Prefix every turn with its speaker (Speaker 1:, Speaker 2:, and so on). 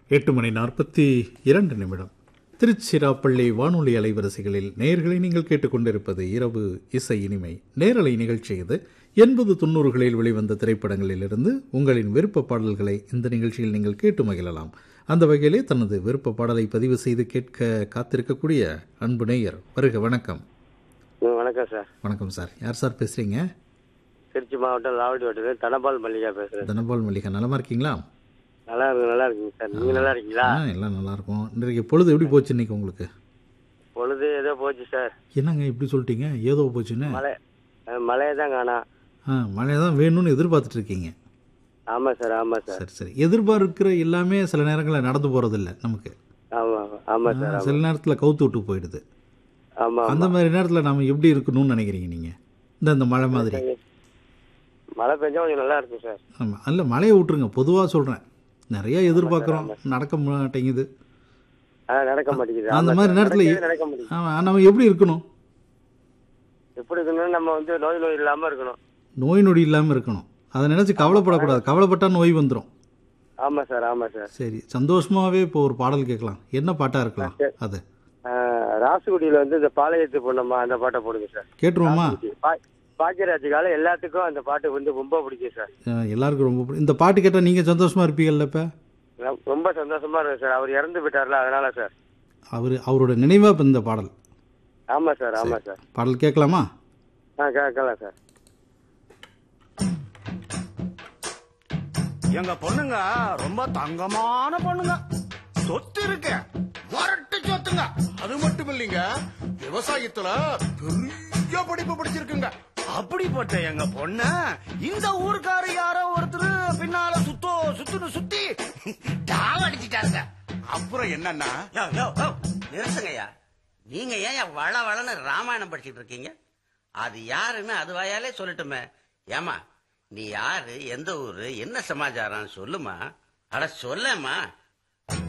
Speaker 1: எட்டு மணி நாற்பத்தி இரண்டு நிமிடம் திருச்சிராப்பள்ளி வானொலி அலைவரிசைகளில் நேயர்களை நீங்கள் கேட்டுக்கொண்டிருப்பது இரவு இசை இனிமை நேரலை நிகழ்ச்சி இது எண்பது தொண்ணூறுகளில் வெளிவந்த திரைப்படங்களிலிருந்து உங்களின் விருப்ப பாடல்களை இந்த நிகழ்ச்சியில் நீங்கள் கேட்டு மகிழலாம் அந்த வகையிலே தனது விருப்ப பாடலை பதிவு செய்து கேட்க காத்திருக்கக்கூடிய அன்பு நேயர் வருக வணக்கம்
Speaker 2: ம், வணக்கம் சார்
Speaker 1: வணக்கம் சார் யார் சார் பேசுறீங்க
Speaker 2: திருச்சி மாவட்டம் லாவடி வட்டத்தில் தனபால் மல்லிகா பேசுறேன்
Speaker 1: தனபால் மல்லிகா நலமா இருக்கீங்களா
Speaker 2: நல்லா இருக்கு நல்லா இருக்குங்க சார் நீங்க நல்லா இருக்கீங்களா
Speaker 1: ஆ எல்லாம் நல்லா இருக்கும் இன்றைக்கு பொழுது எப்படி போச்சு இன்னைக்கு உங்களுக்கு
Speaker 2: பொழுது ஏதோ போச்சு சார்
Speaker 1: என்னங்க இப்படி சொல்லிட்டீங்க ஏதோ போச்சுன்னு
Speaker 2: மழை அஹ், மழையை தான் காணா
Speaker 1: ஆ மழை தான் வேணும்னு எதிர்பார்த்துட்டு இருக்கீங்க
Speaker 2: ஆமா சார் ஆமா சார்
Speaker 1: சரி சரி எதிர்பார்க்கிற எல்லாமே சில நேரங்களில் நடந்து போகிறதில்ல நமக்கு
Speaker 2: ஆமா ஆமா
Speaker 1: ஆ,
Speaker 2: சார்
Speaker 1: சில நேரத்தில் கவுத்து விட்டு போயிடுது
Speaker 2: ஆமா
Speaker 1: அந்த மாதிரி நேரத்தில் நாம் எப்படி இருக்கணும்னு நினைக்கிறீங்க நீங்கள் இந்த இந்த மழை மாதிரி
Speaker 2: மழை பெஞ்சா கொஞ்சம் நல்லா இருக்கும் சார்
Speaker 1: ஆமாம் அல்ல மழையை விட்டுருங்க பொதுவாக சொல்கிறேன் நிறைய எதிர்பார்க்குறோம் நடக்க மாட்டேங்குது
Speaker 2: ஆ நடக்க மாட்டேங்குது
Speaker 1: அந்த
Speaker 2: ஆமா
Speaker 1: மாதிரி
Speaker 2: சார்.
Speaker 1: நேரத்தில்
Speaker 2: நடக்கவே நடக்க மாட்டேங்குது
Speaker 1: ஆமாம் நம்ம எப்படி இருக்கணும்
Speaker 2: எப்படி இருக்கணும் நம்ம வந்து நோய் நோய் இல்லாம இருக்கணும்
Speaker 1: நோய் நொடி இல்லாமல் இருக்கணும் அதை நினச்சி கவலைப்படக்கூடாது கவலைப்பட்டா நோய் வந்துடும்
Speaker 2: ஆமா சார் ஆமா சார்
Speaker 1: சரி சந்தோஷமாகவே இப்போ ஒரு பாடல் கேட்கலாம் என்ன பாட்டாக இருக்கலாம் அது
Speaker 2: அஹ், ராசுகுடியில வந்து இந்த பாளையத்து பொண்ணம்மா அந்த பாட்டை போடுங்க சார்
Speaker 1: கேட்டுருவோமா
Speaker 2: பா- பாக்கியராஜுக்கால எல்லாத்துக்கும் அந்த பாட்டு வந்து ரொம்ப பிடிக்கும் சார்
Speaker 1: அஹ் எல்லாருக்கும் ரொம்ப பிடி- இந்த பாட்டு கேட்டால் நீங்கள் சந்தோஷமாக இருப்பீங்கல்ல இப்போ
Speaker 2: ரொ- ரொம்ப சந்தோஷமா இருக்கு சார் அவர் இறந்து விட்டார்ல அதனால சார்
Speaker 1: அவர் அவரோட நினைவாக இப்போ இந்த பாடல்
Speaker 2: ஆமா சார் ஆமா சார்
Speaker 1: பாடல் கேட்கலாமா
Speaker 2: ஆ கேட்கலாம் சார்
Speaker 3: எங்க பொண்ணுங்க ரொம்ப தங்கமான பொண்ணுங்க சொத்து இருக்கு வரட்டு சொத்துங்க அது மட்டும் இல்லைங்க விவசாயத்துல பெரிய படிப்பு படிச்சிருக்குங்க அப்படிப்பட்ட எங்க பொண்ண இந்த ஊருக்கார யாரோ ஒருத்தர் பின்னால சுத்தோ சுத்துன்னு சுத்தி டாவ அடிச்சிட்டாருங்க அப்புறம் என்னன்னா
Speaker 4: யோ, யோ, யோ, நிறுத்துங்கய்யா நீங்க ஏன் வள வளன்னு ராமாயணம் படிச்சிட்டு இருக்கீங்க அது யாருன்னு அது வாயாலே சொல்லட்டுமே ஏமா நீ யாரு எந்த ஊரு என்ன சமாச்சாரம் சொல்லுமா அட சொல்லேம்மா